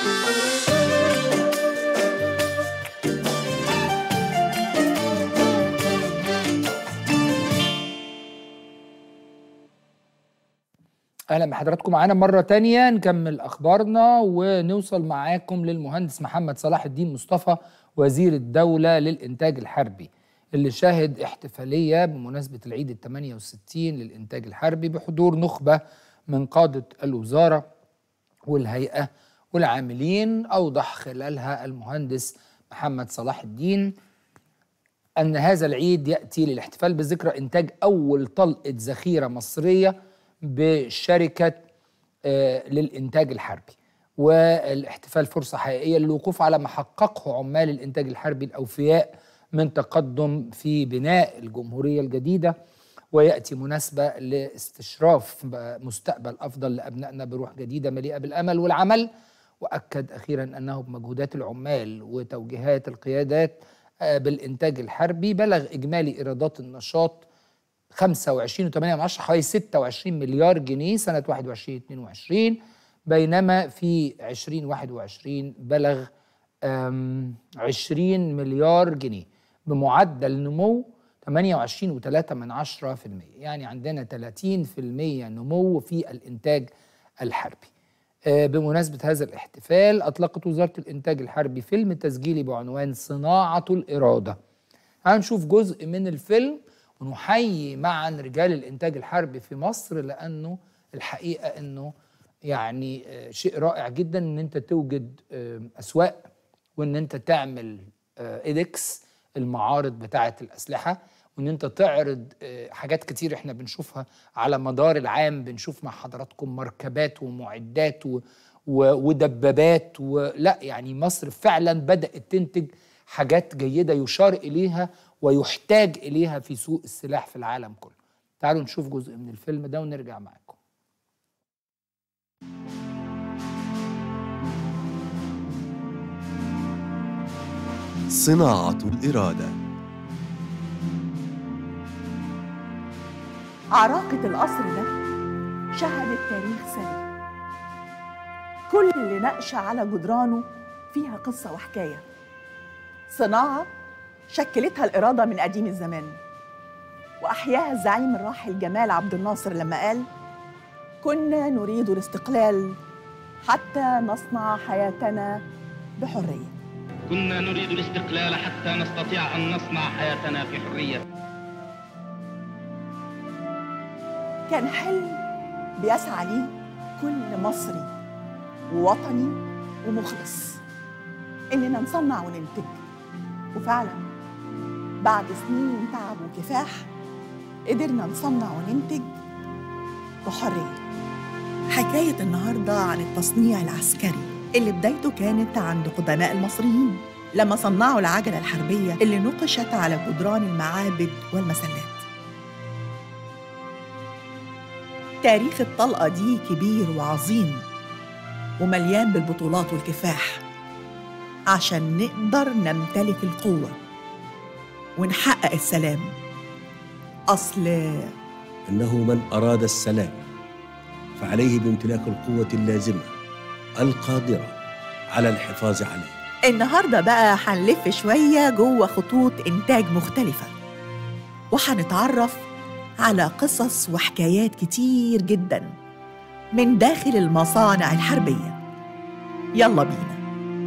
اهلا بحضراتكم معانا مره تانية نكمل اخبارنا ونوصل معاكم للمهندس محمد صلاح الدين مصطفى وزير الدوله للانتاج الحربي اللي شهد احتفاليه بمناسبه العيد ال 68 للانتاج الحربي بحضور نخبه من قاده الوزاره والهيئه والعاملين اوضح خلالها المهندس محمد صلاح الدين ان هذا العيد ياتي للاحتفال بذكرى انتاج اول طلقه ذخيره مصريه بشركه آه، للانتاج الحربي والاحتفال فرصه حقيقيه للوقوف على ما حققه عمال الانتاج الحربي الاوفياء من تقدم في بناء الجمهوريه الجديده وياتي مناسبه لاستشراف مستقبل افضل لابنائنا بروح جديده مليئه بالامل والعمل واكد اخيرا انه بمجهودات العمال وتوجيهات القيادات آه، بالانتاج الحربي بلغ اجمالي ايرادات النشاط 25.8 حوالي 26 مليار جنيه سنه 21 22 بينما في 2021 بلغ آم، 20 مليار جنيه بمعدل نمو 28.3 من عشرة في المية يعني عندنا 30% نمو في الإنتاج الحربي آه، بمناسبة هذا الاحتفال أطلقت وزارة الإنتاج الحربي فيلم تسجيلي بعنوان صناعة الإرادة هنشوف جزء من الفيلم ونحيي معا رجال الإنتاج الحربي في مصر لأنه الحقيقة أنه يعني آه، شيء رائع جدا أن أنت توجد آه، أسواق وأن أنت تعمل إيدكس المعارض بتاعة الأسلحة وان انت تعرض آه، حاجات كتير احنا بنشوفها على مدار العام بنشوف مع حضراتكم مركبات ومعدات و و ودبابات ولا يعني مصر فعلا بدأت تنتج حاجات جيدة يشار إليها ويحتاج إليها في سوق السلاح في العالم كله تعالوا نشوف جزء من الفيلم ده ونرجع معاكم صناعة الإرادة عراقة القصر ده شهدت تاريخ سري كل نقشة على جدرانه فيها قصة وحكاية صناعة شكلتها الإرادة من قديم الزمان وأحياها الزعيم الراحل جمال عبد الناصر لما قال كنا نريد الاستقلال حتى نصنع حياتنا بحرية كنا نريد الاستقلال حتى نستطيع أن نصنع حياتنا في حرية كان حلم بيسعى ليه كل مصري ووطني ومخلص إننا نصنع وننتج وفعلا بعد سنين تعب وكفاح قدرنا نصنع وننتج بحرية حكاية النهاردة عن التصنيع العسكري اللي بدايته كانت عند قدماء المصريين لما صنعوا العجلة الحربية اللي نقشت على جدران المعابد والمسلات تاريخ الطلقة دي كبير وعظيم ومليان بالبطولات والكفاح عشان نقدر نمتلك القوة ونحقق السلام أصل انه من اراد السلام فعليه بامتلاك القوه اللازمه القادره على الحفاظ عليه النهاردة بقى هنلف شوية جوه خطوط إنتاج مختلفة وهنتعرف على قصص وحكايات كتير جدا من داخل المصانع الحربية يلا بينا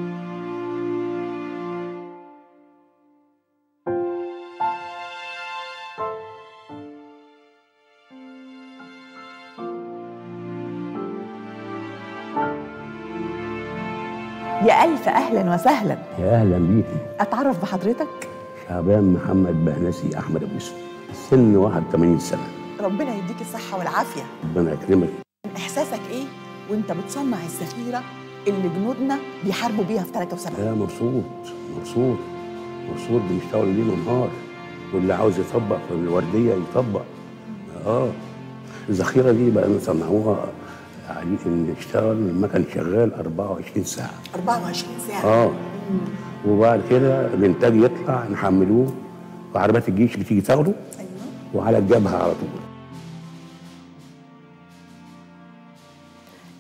يا ألف أهلا وسهلا يا اهلا بيكي أتعرف بحضرتك شعبان محمد بهنسي احمد ابو يوسف السن 81 سنه ربنا يديك الصحة والعافية ربنا يكرمك إحساسك إيه وأنت بتصنع الذخيرة اللي جنودنا بيحاربوا بيها في 73 يا مبسوط مبسوط مبسوط بنشتغل ليل ونهار واللي عاوز يطبق في الورديه يطبق اه الذخيره دي بقى نصنعوها يعني نشتغل المكن شغال 24 ساعه 24 ساعة اه وبعد كده الانتاج يطلع نحملوه وعربيات الجيش بتيجي تاخده أيوه وعلى الجبهه على طول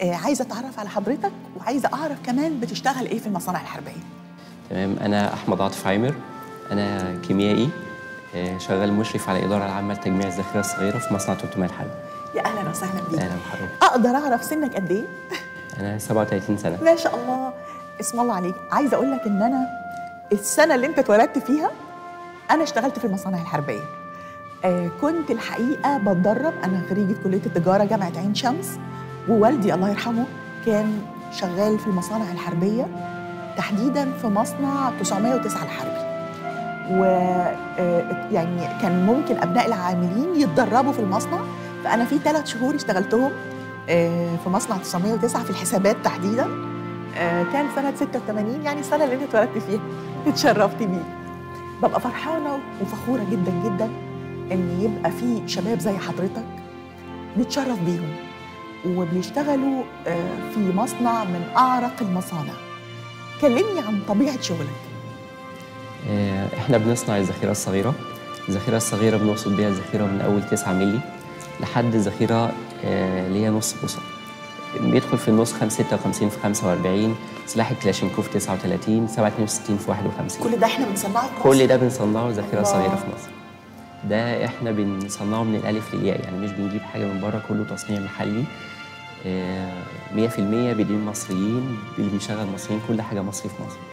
آه عايزه اتعرف على حضرتك وعايزه اعرف كمان بتشتغل ايه في المصانع الحربيه تمام أنا أحمد عاطف عامر أنا كيميائي آه، شغال مشرف على الإدارة العامة لتجميع الذخيرة الصغيرة في مصنع 300 الحرب يا اهلا وسهلا بيك أهلا بحضرتك اقدر اعرف سنك قد ايه أنا 37 سنة ما شاء الله اسم الله عليك عايزه اقول لك ان انا السنه اللي انت اتولدت فيها انا اشتغلت في المصانع الحربيه آه كنت الحقيقه بتدرب انا خريجه كليه التجاره جامعه عين شمس ووالدي الله يرحمه كان شغال في المصانع الحربيه تحديدا في مصنع 909 الحربي و آه، يعني كان ممكن ابناء العاملين يتدربوا في المصنع فانا في ثلاث شهور اشتغلتهم آه، في مصنع 909 في الحسابات تحديدا آه، كان سنه 86 يعني السنه اللي انت اتولدت فيها اتشرفت بيك ببقى فرحانه وفخوره جدا جدا ان يبقى في شباب زي حضرتك نتشرف بيهم وبيشتغلوا آه، في مصنع من اعرق المصانع كلمني عن طبيعه شغلك آه، إحنا بنصنع الذخيرة الصغيرة الذخيرة الصغيرة بنقصد بيها الذخيرة من أول 9 مللي لحد ذخيرة آه، اللي هي نص بوصة بيدخل في النص 56 في 45 سلاح الكلاشينكوف 39 762 في 51 كل ده احنا بنصنعه في كل مصر؟ ده بنصنعه ذخيرة الله. صغيرة في مصر ده احنا بنصنعه من الألف للياء يعني مش بنجيب حاجة من بره كله تصنيع محلي آه، 100% بدين مصريين اللي بيشغل مصريين كل حاجة مصري في مصر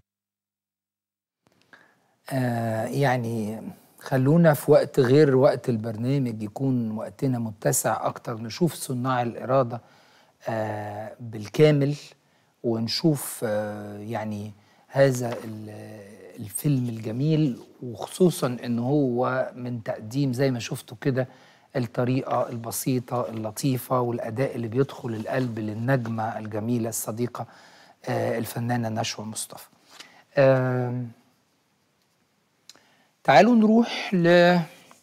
آه يعني خلونا في وقت غير وقت البرنامج يكون وقتنا متسع أكتر نشوف صناع الإرادة آه بالكامل ونشوف آه يعني هذا ال- الفيلم الجميل وخصوصا ان هو من تقديم زي ما شفتوا كده الطريقة البسيطة اللطيفة والأداء اللي بيدخل القلب للنجمة الجميلة الصديقة آه الفنانة نشوى مصطفى آم، تعالوا نروح ل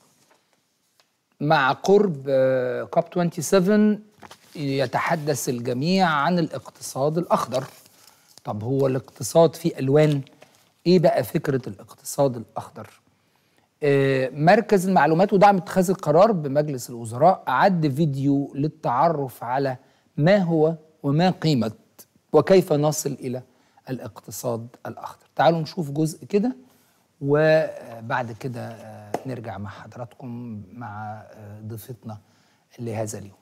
مع قرب كوب 27 يتحدث الجميع عن الاقتصاد الأخضر طب هو الاقتصاد فيه ألوان إيه بقى فكرة الاقتصاد الأخضر آه، مركز المعلومات ودعم اتخاذ القرار بمجلس الوزراء أعد فيديو للتعرف على ما هو وما قيمة وكيف نصل إلى الاقتصاد الأخضر تعالوا نشوف جزء كده وبعد كده آه، نرجع مع حضراتكم مع آه، ضيفتنا لهذا اليوم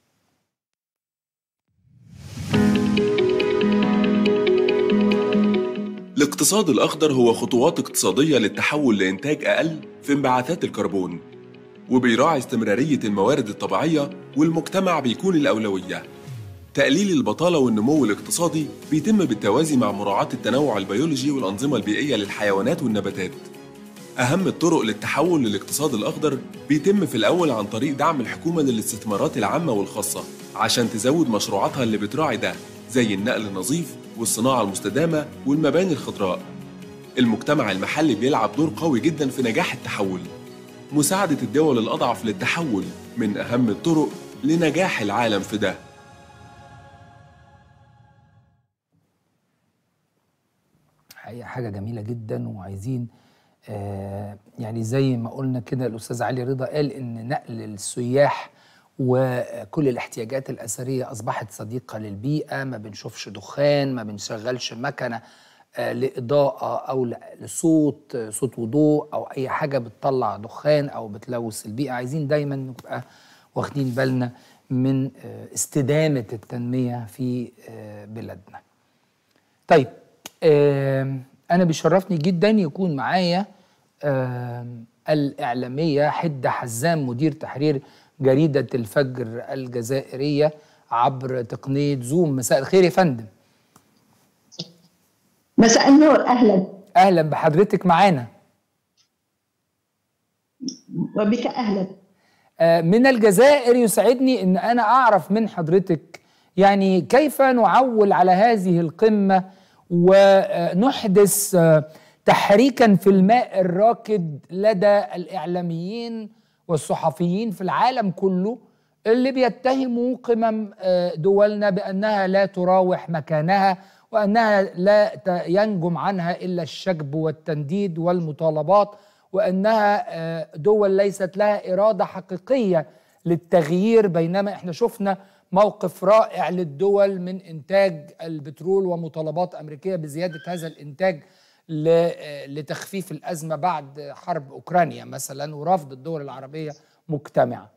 الاقتصاد الأخضر هو خطوات اقتصادية للتحول لإنتاج أقل في انبعاثات الكربون وبيراعي استمرارية الموارد الطبيعية والمجتمع بيكون الأولوية تقليل البطالة والنمو الاقتصادي بيتم بالتوازي مع مراعاة التنوع البيولوجي والأنظمة البيئية للحيوانات والنباتات أهم الطرق للتحول للاقتصاد الأخضر بيتم في الأول عن طريق دعم الحكومة للاستثمارات العامة والخاصة عشان تزود مشروعاتها اللي بتراعي ده زي النقل النظيف والصناعة المستدامة والمباني الخضراء المجتمع المحلي بيلعب دور قوي جدا في نجاح التحول مساعدة الدول الأضعف للتحول من أهم الطرق لنجاح العالم في ده حقيقة حاجة جميلة جدا وعايزين آه يعني زي ما قلنا كده الأستاذ علي رضا قال إن نقل السياح وكل الاحتياجات الأثرية أصبحت صديقة للبيئة ما بنشوفش دخان ما بنشغلش مكنة آه لإضاءة أو ل- لصوت آه، صوت وضوء أو أي حاجة بتطلع دخان أو بتلوث البيئة عايزين دايما نبقى واخدين بالنا من آه، استدامة التنمية في آه، بلادنا طيب آم، أنا بيشرفني جدا يكون معايا آم، الإعلامية حدة حزام مدير تحرير جريدة الفجر الجزائرية عبر تقنية زوم مساء الخير يا فندم مساء النور اهلا أهلا بحضرتك معانا وبك اهلا آه، من الجزائر يسعدني ان انا اعرف من حضرتك يعني كيف نعول على هذه القمه ونحدث آه، تحريكا في الماء الراكد لدى الاعلاميين والصحفيين في العالم كله اللي بيتهموا قمم آه، دولنا بانها لا تراوح مكانها وانها لا ت- ينجم عنها الا الشجب والتنديد والمطالبات وانها آه، دول ليست لها اراده حقيقيه للتغيير بينما احنا شفنا موقف رائع للدول من انتاج البترول ومطالبات امريكيه بزياده هذا الانتاج ل- لتخفيف الازمه بعد حرب اوكرانيا مثلا ورفض الدول العربيه مجتمعه.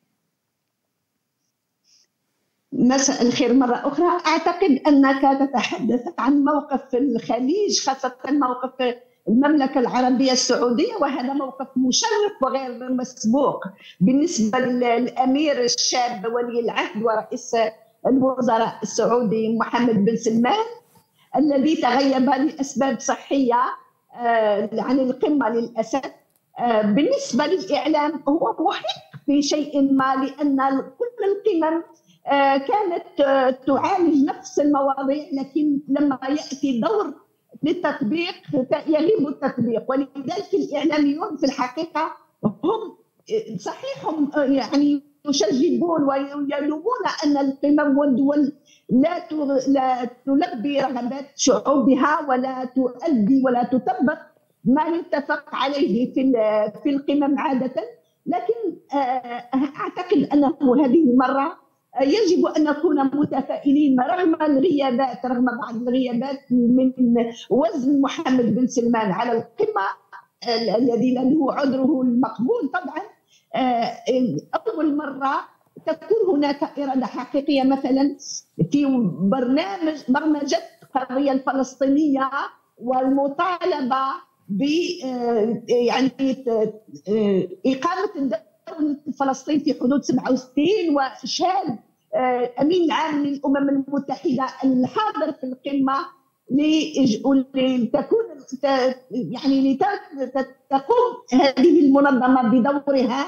مساء الخير مرة أخرى أعتقد أنك تتحدث عن موقف الخليج خاصة موقف المملكة العربية السعودية وهذا موقف مشرف وغير مسبوق بالنسبة للأمير الشاب ولي العهد ورئيس الوزراء السعودي محمد بن سلمان الذي تغيب لأسباب صحية آه، عن القمة للأسف آه، بالنسبة للإعلام هو محق في شيء ما لأن كل القمم آه، كانت آه، تعالج نفس المواضيع لكن لما ياتي دور للتطبيق يغيب التطبيق ولذلك الاعلاميون في الحقيقه هم آه، صحيح هم آه، يعني يشجبون ويلومون ان القمم والدول لا ت- لا تلبي رغبات شعوبها ولا تؤدي ولا تطبق ما يتفق عليه في ال- في القمم عاده لكن آه، اعتقد انه هذه المره يجب ان نكون متفائلين رغم الغيابات رغم بعض الغيابات من وزن محمد بن سلمان على القمه ال- الذي له عذره المقبول طبعا آه، اول مره تكون هناك اراده حقيقيه مثلا في برنامج برمجه القضيه الفلسطينيه والمطالبه ب آه، يعني ت- آه، اقامه الدوله فلسطين في حدود 67 واشهاد آه، امين العام للامم المتحده الحاضر في القمه لإج- لتكون ت- يعني لت- تقوم هذه المنظمه بدورها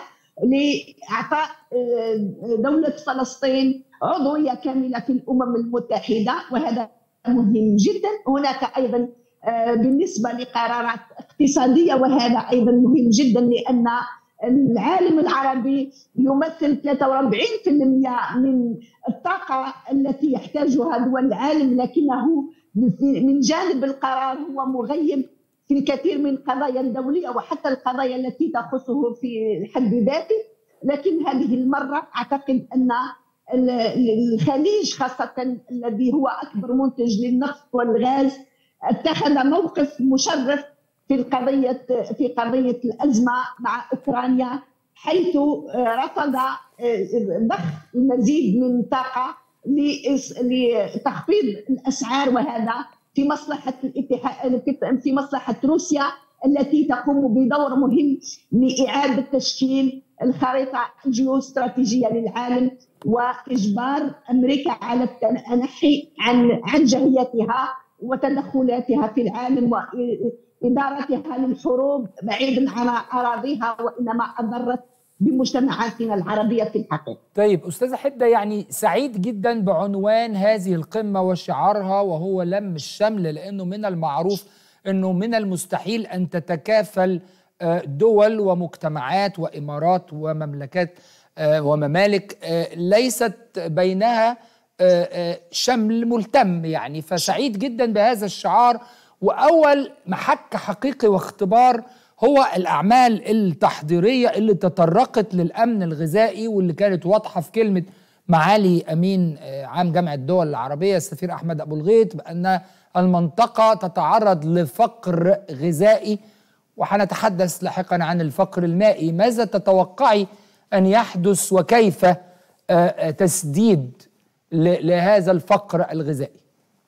لاعطاء آه، دوله فلسطين عضويه كامله في الامم المتحده وهذا مهم جدا هناك ايضا آه، بالنسبه لقرارات اقتصاديه وهذا ايضا مهم جدا لان العالم العربي يمثل 43% من الطاقة التي يحتاجها دول العالم لكنه من جانب القرار هو مغيب في الكثير من القضايا الدولية وحتى القضايا التي تخصه في حد ذاته لكن هذه المرة أعتقد أن ال- الخليج خاصة الذي هو أكبر منتج للنفط والغاز اتخذ موقف مشرف في القضية في قضية الأزمة مع أوكرانيا حيث رفض ضخ المزيد من طاقة لإس- لتخفيض الأسعار وهذا في مصلحة الاتحاد في مصلحة روسيا التي تقوم بدور مهم لإعادة تشكيل الخريطة الجيوستراتيجية للعالم وإجبار أمريكا على التنحي عن عن جهيتها وتدخلاتها في العالم وإدارتها للحروب بعيدا عن أراضيها وإنما أضرت بمجتمعاتنا العربية في الحقيقة طيب أستاذة حدة يعني سعيد جدا بعنوان هذه القمة وشعارها وهو لم الشمل لأنه من المعروف أنه من المستحيل أن تتكافل آه، دول ومجتمعات وإمارات ومملكات آه، وممالك آه، ليست بينها آه، آه، شمل ملتم يعني فسعيد جدا بهذا الشعار وأول محك حقيقي واختبار هو الأعمال التحضيرية اللي تطرقت للأمن الغذائي واللي كانت واضحة في كلمة معالي أمين آه، عام جامعة الدول العربية السفير أحمد أبو الغيط بأن المنطقة تتعرض لفقر غذائي وحنتحدث لاحقا عن الفقر المائي ماذا تتوقعي أن يحدث وكيف آه، آه، تسديد ل- لهذا الفقر الغذائي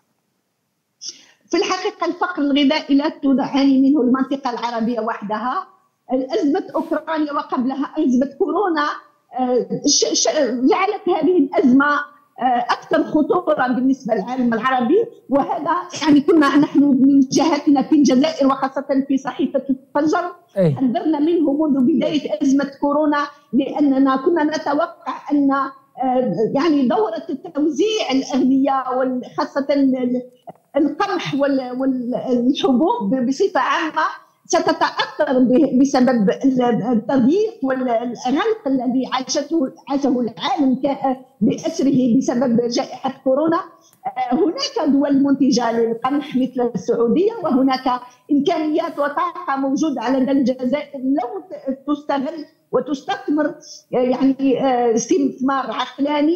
في الحقيقة الفقر الغذائي لا تعاني منه المنطقة العربية وحدها أزمة أوكرانيا وقبلها أزمة كورونا آه، ش- ش- جعلت هذه الأزمة آه، أكثر خطورة بالنسبة للعالم العربي وهذا يعني كنا نحن من جهتنا في الجزائر وخاصة في صحيفة الفجر أي. حذرنا منه منذ بداية أزمة كورونا لأننا كنا نتوقع أن آه، يعني دورة التوزيع الأغذية وخاصة القمح وال- والحبوب بصفة عامة ستتأثر ب- بسبب التضييق والغلق الذي عاشته عاشه العالم ك- بأسره بسبب جائحة كورونا آه، هناك دول منتجة للقمح مثل السعودية وهناك إمكانيات وطاقة موجودة على يد الجزائر لو ت- تستغل وتستثمر آه، يعني آه، استثمار عقلاني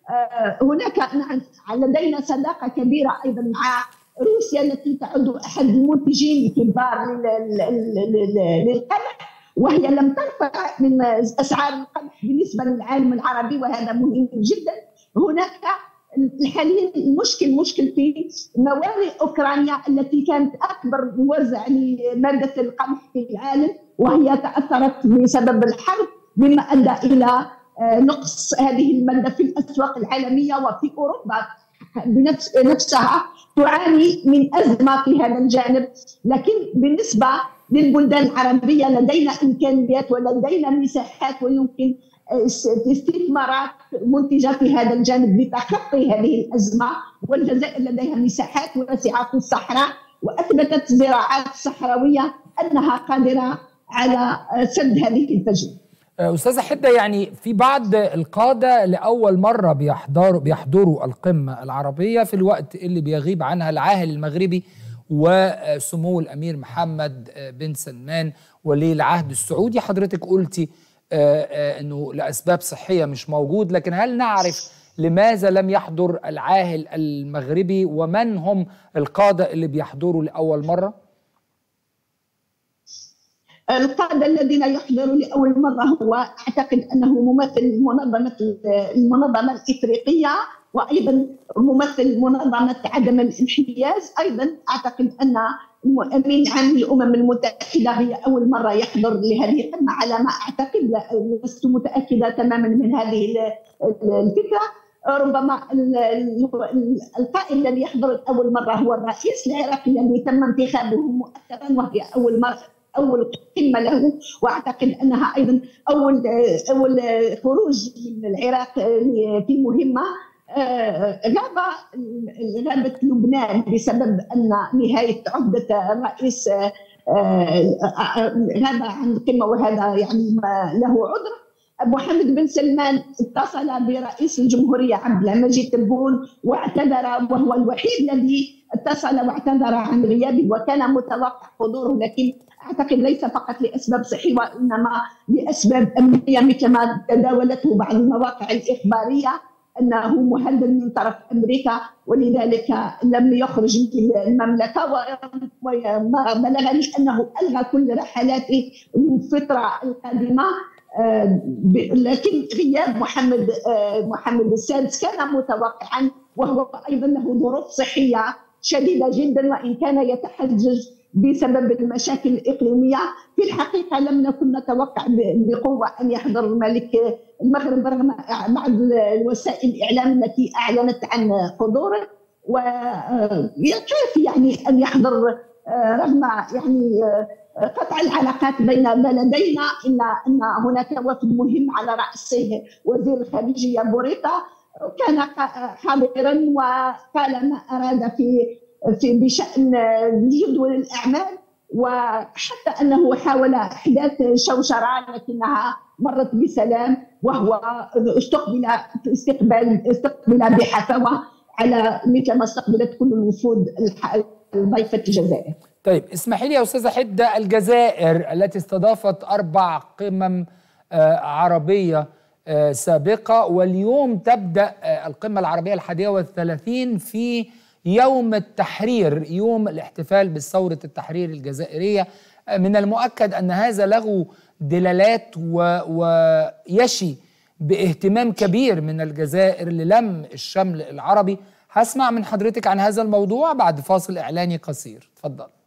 آه، هناك نعم لدينا صداقه كبيره ايضا مع روسيا التي تعد احد المنتجين الكبار لل- لل- لل- للقمح وهي لم ترفع من اسعار القمح بالنسبه للعالم العربي وهذا مهم جدا هناك حاليا المشكل مشكل في موانئ اوكرانيا التي كانت اكبر موزع لماده القمح في العالم وهي تاثرت بسبب الحرب مما ادى الى آه، نقص هذه الماده في الاسواق العالميه وفي اوروبا بنفس نفسها تعاني من ازمه في هذا الجانب لكن بالنسبه للبلدان العربيه لدينا امكانيات ولدينا مساحات ويمكن استثمارات منتجه في هذا الجانب لتخطي هذه الازمه والجزائر لديها مساحات واسعه في الصحراء واثبتت الزراعات الصحراويه انها قادره على سد هذه الفجوه. استاذه حده يعني في بعض القاده لاول مره بيحضروا بيحضروا القمه العربيه في الوقت اللي بيغيب عنها العاهل المغربي وسمو الامير محمد بن سلمان ولي العهد السعودي حضرتك قلتي آه، آه، انه لاسباب صحيه مش موجود لكن هل نعرف لماذا لم يحضر العاهل المغربي ومن هم القاده اللي بيحضروا لاول مره؟ القادة الذين يحضروا لأول مرة هو أعتقد أنه ممثل منظمة المنظمة الإفريقية وأيضا ممثل منظمة عدم الانحياز أيضا أعتقد أن أمين عام الأمم المتحدة هي أول مرة يحضر لهذه القمة على ما أعتقد لا- لست متأكدة تماما من هذه ال- ال- الفكرة ربما ال- ال- القائد الذي يحضر أول مرة هو الرئيس العراقي الذي تم انتخابه مؤخرا وهي أول مرة اول قمه له واعتقد انها ايضا اول اول خروج من العراق في مهمه آه، غاب غابت لبنان بسبب ان نهايه عهده الرئيس آه، آه، غاب عن القمه وهذا يعني ما له عذر محمد بن سلمان اتصل برئيس الجمهوريه عبد المجيد تبون واعتذر وهو الوحيد الذي اتصل واعتذر عن غيابه وكان متوقع حضوره لكن اعتقد ليس فقط لاسباب صحيه وانما لاسباب امنيه مثل ما تداولته بعض المواقع الاخباريه انه مهدد من طرف امريكا ولذلك لم يخرج من المملكه و- وما بلغني انه الغى كل رحلاته من الفتره القادمه آه، ب- لكن غياب محمد آه، محمد السادس كان متوقعا وهو ايضا له ظروف صحيه شديده جدا وان كان يتحجج بسبب المشاكل الاقليميه في الحقيقه لم نكن نتوقع ب- بقوه ان يحضر الملك المغرب رغم بعض وسائل الاعلام التي اعلنت عن حضوره ويكفي يعني ان يحضر آه، رغم يعني آه، قطع العلاقات بين بلدينا الا ان هناك وفد مهم على راسه وزير الخارجيه بوريطا كان حاضرا وقال ما اراد في في بشان جدول الاعمال وحتى انه حاول احداث شوشره لكنها مرت بسلام وهو استقبل استقبال استقبل بحفاوه على مثل ما استقبلت كل الوفود الح- ضيفه الجزائر. طيب اسمحي لي يا استاذه حده الجزائر التي استضافت اربع قمم آه، عربيه آه، سابقه واليوم تبدا آه، القمه العربيه الحادية والثلاثين في يوم التحرير يوم الاحتفال بثوره التحرير الجزائريه آه، من المؤكد ان هذا له دلالات و- ويشي باهتمام كبير من الجزائر للم الشمل العربي هسمع من حضرتك عن هذا الموضوع بعد فاصل اعلاني قصير اتفضل